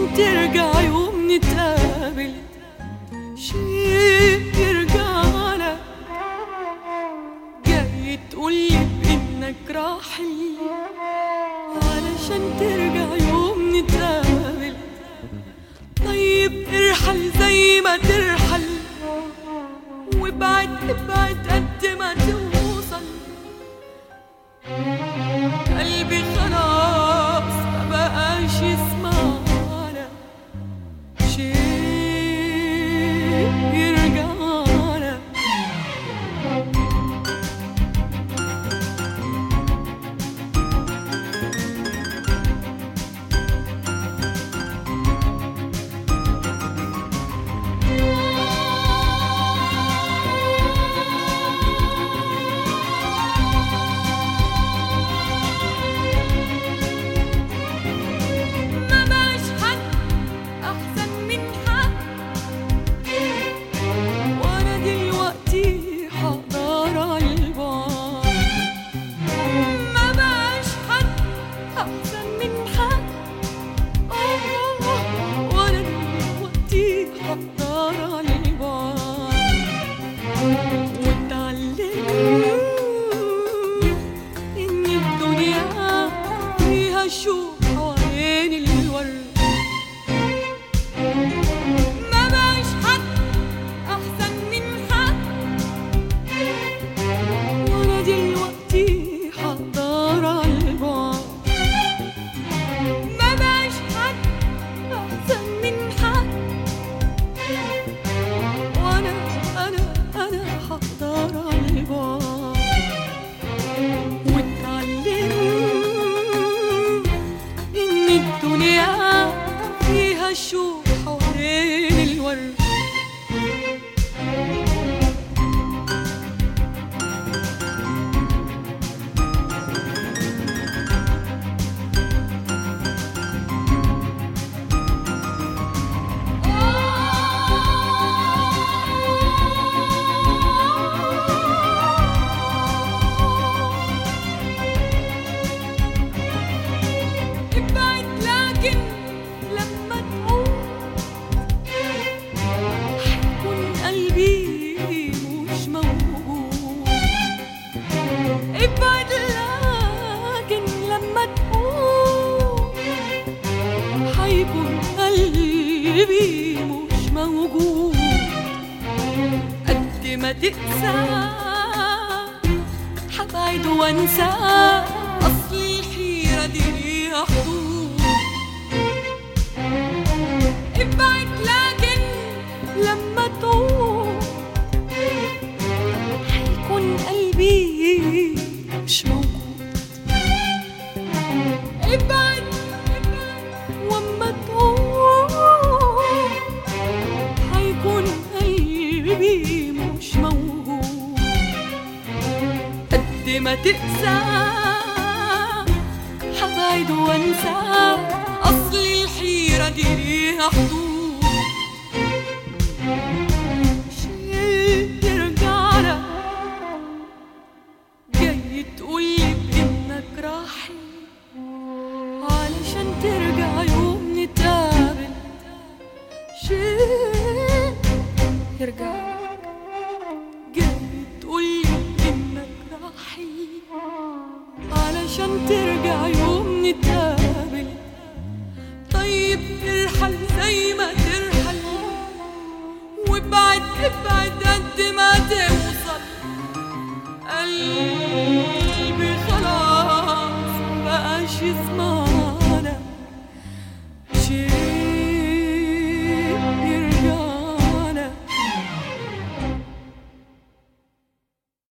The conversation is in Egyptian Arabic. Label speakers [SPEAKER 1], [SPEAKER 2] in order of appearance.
[SPEAKER 1] ترجع يوم نتقابل شيء يرجعنا جاي تقولي بإنك راحل علشان ترجع يوم نتقابل طيب ارحل زي ما ترحل وابعد ابعد قد ما توصل قلبي خلاص ما بقاش يسمعنا شيء يرجعنا ما بقاش حد أحسن من حد وأنا دلوقتي حقدر على البعد ما بقاش حد أحسن من حد آه، وأنا دلوقتي حقدر على البعد واتعلمت إن الدنيا فيها شوق حوالين الورد ما بقاش حد أحسن من حد وأنا دلوقتي حقدر على البعد ما بقاش حد أحسن من حد وأنا أنا أنا حقدر على البعد واتعلمت إن الدنيا فيها شوق حوالين الورد ابعد لكن لما تقوم حيكون قلبي مش موجود ابعد لكن لما تقوم حيكون قلبي مش موجود قد ما تقسى حبعد وانسى اصل الحيرة دي ليها حدود ابعد لكن لما تقوم حيكون قلبي مش موجود ابعد واما تقوم حيكون قلبي مش موجود قد ما تقسى حبعد وانسى اصل الحيرة دي ليها حدود شيء يرجعنا جاي تقولي بانك راحل علشان ترجع يوم نتقابل شيء يرجعك جاي تقولي انك راحل علشان ترجع يوم نتقابل طيب ارحل زي ما ترحل وابعد ابعد قد ما توصل قلبي خلاص مبقاش يسمع